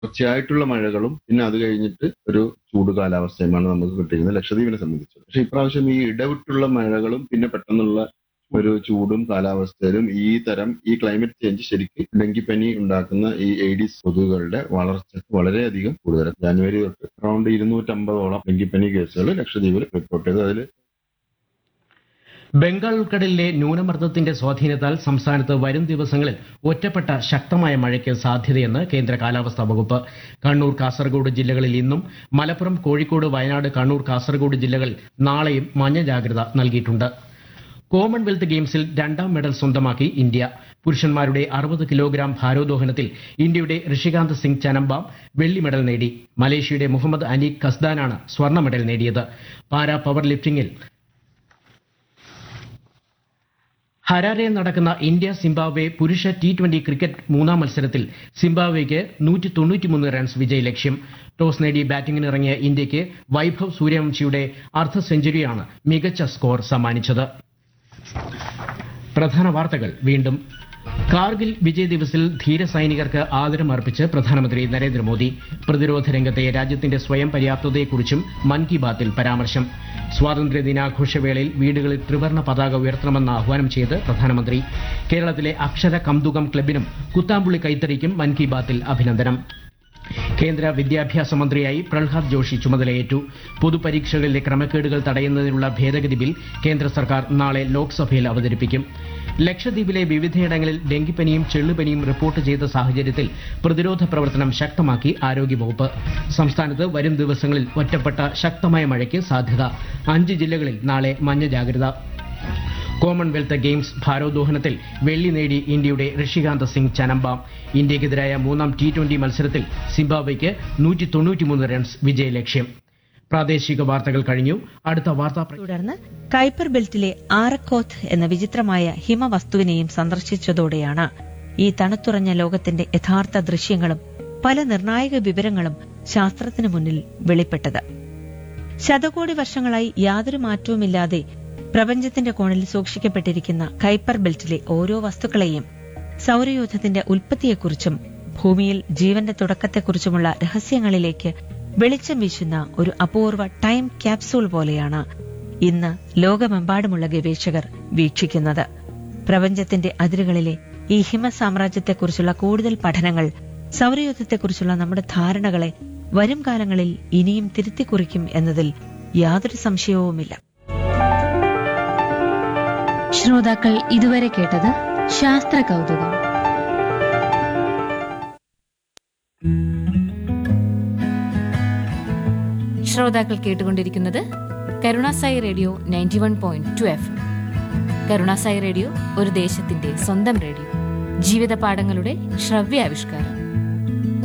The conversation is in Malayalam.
തുടർച്ചയായിട്ടുള്ള മഴകളും പിന്നെ അത് കഴിഞ്ഞിട്ട് ഒരു ചൂട് കാലാവസ്ഥയുമാണ് നമുക്ക് കിട്ടിയിരുന്നത് ലക്ഷദ്വീപിനെ സംബന്ധിച്ചത് പക്ഷെ ഇപ്രാവശ്യം ഈ ഇടവിട്ടുള്ള മഴകളും പിന്നെ പെട്ടെന്നുള്ള ഒരു ചൂടും കാലാവസ്ഥയിലും ഈ തരം ഈ ക്ലൈമറ്റ് ചേഞ്ച് ശരിക്കും ഡെങ്കിപ്പനി ഉണ്ടാക്കുന്ന ഈ എയ്ഡീസ് കൊതുകുകളുടെ വളർച്ച വളരെയധികം കൂടുതലാണ് ജനുവരി തൊട്ട് അറൌണ്ട് ഇരുന്നൂറ്റമ്പതോളം ഡെങ്കിപ്പനി കേസുകൾ ലക്ഷദ്വീപിൽ റിപ്പോർട്ട് ചെയ്തു അതിൽ ബംഗാൾ ഉൾക്കടലിലെ ന്യൂനമർദ്ദത്തിന്റെ സ്വാധീനത്താൽ സംസ്ഥാനത്ത് വരും ദിവസങ്ങളിൽ ഒറ്റപ്പെട്ട ശക്തമായ മഴയ്ക്ക് സാധ്യതയെന്ന് കേന്ദ്ര കാലാവസ്ഥാ വകുപ്പ് കണ്ണൂർ കാസർഗോഡ് ജില്ലകളിൽ ഇന്നും മലപ്പുറം കോഴിക്കോട് വയനാട് കണ്ണൂർ കാസർഗോഡ് ജില്ലകളിൽ നാളെയും മഞ്ഞ ജാഗ്രത നൽകിയിട്ടുണ്ട് കോമൺവെൽത്ത് ഗെയിംസിൽ രണ്ടാം മെഡൽ സ്വന്തമാക്കി ഇന്ത്യ പുരുഷന്മാരുടെ അറുപത് കിലോഗ്രാം ഭാരോദ്വഹനത്തിൽ ഇന്ത്യയുടെ ഋഷികാന്ത് സിംഗ് ചനമ്പാം വെള്ളി മെഡൽ നേടി മലേഷ്യയുടെ മുഹമ്മദ് അനീഖ് കസ്ദാനാണ് സ്വർണ്ണ മെഡൽ നേടിയത് പാരാ പവർ ലിഫ്റ്റിംഗിൽ ഹരാരയിൽ നടക്കുന്ന ഇന്ത്യ സിംബാബ്വെ പുരുഷ ടി ട്വന്റി ക്രിക്കറ്റ് മൂന്നാം മത്സരത്തിൽ സിംബാബ്വെക്ക് നൂറ്റി തൊണ്ണൂറ്റിമൂന്ന് റൺസ് വിജയ ലക്ഷ്യം ടോസ് നേടി ബാറ്റിംഗിന് ഇറങ്ങിയ ഇന്ത്യക്ക് വൈഭവ് സൂര്യവംശിയുടെ അർദ്ധ സെഞ്ചുറിയാണ് മികച്ച സ്കോർ സമ്മാനിച്ചത് പ്രധാന വാർത്തകൾ വീണ്ടും കാർഗിൽ വിജയ് ദിവസിൽ ധീര സൈനികർക്ക് ആദരം അർപ്പിച്ച് പ്രധാനമന്ത്രി നരേന്ദ്രമോദി പ്രതിരോധ രംഗത്തെ രാജ്യത്തിന്റെ സ്വയം പര്യാപ്തതയെക്കുറിച്ചും മൻ കി ബാത്തിൽ പരാമർശം സ്വാതന്ത്ര്യ ദിനാഘോഷവേളയിൽ വീടുകളിൽ ത്രിവർണ്ണ പതാക ഉയർത്തണമെന്ന് ആഹ്വാനം ചെയ്ത് പ്രധാനമന്ത്രി കേരളത്തിലെ അക്ഷര കംതുകം ക്ലബിനും കുത്താമ്പുള്ളി കൈത്തറിക്കും മൻ കി ബാത്തിൽ അഭിനന്ദനം കേന്ദ്ര വിദ്യാഭ്യാസ മന്ത്രിയായി പ്രഹ്ലാദ് ജോഷി ചുമതലയേറ്റു പൊതുപരീക്ഷകളിലെ ക്രമക്കേടുകൾ തടയുന്നതിനുള്ള ഭേദഗതി ബിൽ കേന്ദ്ര സർക്കാർ നാളെ ലോക്സഭയിൽ അവതരിപ്പിക്കും ലക്ഷദ്വീപിലെ വിവിധയിടങ്ങളിൽ ഡെങ്കിപ്പനിയും ചെള്ളുപനിയും റിപ്പോർട്ട് ചെയ്ത സാഹചര്യത്തിൽ പ്രതിരോധ പ്രവർത്തനം ശക്തമാക്കി ആരോഗ്യവകുപ്പ് സംസ്ഥാനത്ത് വരും ദിവസങ്ങളിൽ ഒറ്റപ്പെട്ട ശക്തമായ മഴയ്ക്ക് സാധ്യത അഞ്ച് ജില്ലകളിൽ നാളെ മഞ്ഞ ജാഗ്രത കോമൺവെൽത്ത് ഗെയിംസ് ഭാരോദ്വഹനത്തിൽ വെള്ളി നേടി ഇന്ത്യയുടെ ഋഷികാന്ത് സിംഗ് ചനമ്പാം ഇന്ത്യക്കെതിരായ മൂന്നാം ടി ട്വന്റി മത്സരത്തിൽ സിംബാബ്വെക്ക് നൂറ്റി തൊണ്ണൂറ്റിമൂന്ന് റൺസ് വിജയലക്ഷ്യം പ്രാദേശിക വാർത്തകൾ കഴിഞ്ഞു അടുത്ത വാർത്താ പ്ര- തുടർന്ന് കൈപ്പർ ബെൽറ്റിലെ ആരക്കോത്ത് എന്ന വിചിത്രമായ ഹിമവസ്തുവിനെയും സന്ദർശിച്ചതോടെയാണ് ഈ തണുത്തുറഞ്ഞ ലോകത്തിന്റെ യഥാർത്ഥ ദൃശ്യങ്ങളും പല നിർണായക വിവരങ്ങളും ശാസ്ത്രത്തിനു മുന്നിൽ വെളിപ്പെട്ടത് ശതകോടി വർഷങ്ങളായി യാതൊരു മാറ്റവുമില്ലാതെ പ്രപഞ്ചത്തിന്റെ കോണിൽ സൂക്ഷിക്കപ്പെട്ടിരിക്കുന്ന കൈപ്പർ ബെൽറ്റിലെ ഓരോ വസ്തുക്കളെയും സൗരയൂഥത്തിന്റെ ഉൽപ്പത്തിയെക്കുറിച്ചും ഭൂമിയിൽ ജീവന്റെ തുടക്കത്തെക്കുറിച്ചുമുള്ള രഹസ്യങ്ങളിലേക്ക് വെളിച്ചം വീശുന്ന ഒരു അപൂർവ ടൈം ക്യാപ്സൂൾ പോലെയാണ് ഇന്ന് ലോകമെമ്പാടുമുള്ള ഗവേഷകർ വീക്ഷിക്കുന്നത് പ്രപഞ്ചത്തിന്റെ അതിരുകളിലെ ഈ ഹിമസാമ്രാജ്യത്തെക്കുറിച്ചുള്ള കൂടുതൽ പഠനങ്ങൾ സൗരയൂഥത്തെക്കുറിച്ചുള്ള നമ്മുടെ ധാരണകളെ വരും കാലങ്ങളിൽ ഇനിയും തിരുത്തിക്കുറിക്കും എന്നതിൽ യാതൊരു സംശയവുമില്ല ശ്രോതാക്കൾ ഇതുവരെ കേട്ടത് ശാസ്ത്ര കൗതുകം ശ്രോതാക്കൾ കേട്ടുകൊണ്ടിരിക്കുന്നത് Karunasai radio ninety one point two F Karunasai radio ഒരു ദേശത്തിന്റെ സ്വന്തം റേഡിയോ ജീവിത പാഠങ്ങളുടെ ശ്രവ്യാവിഷ്കാരം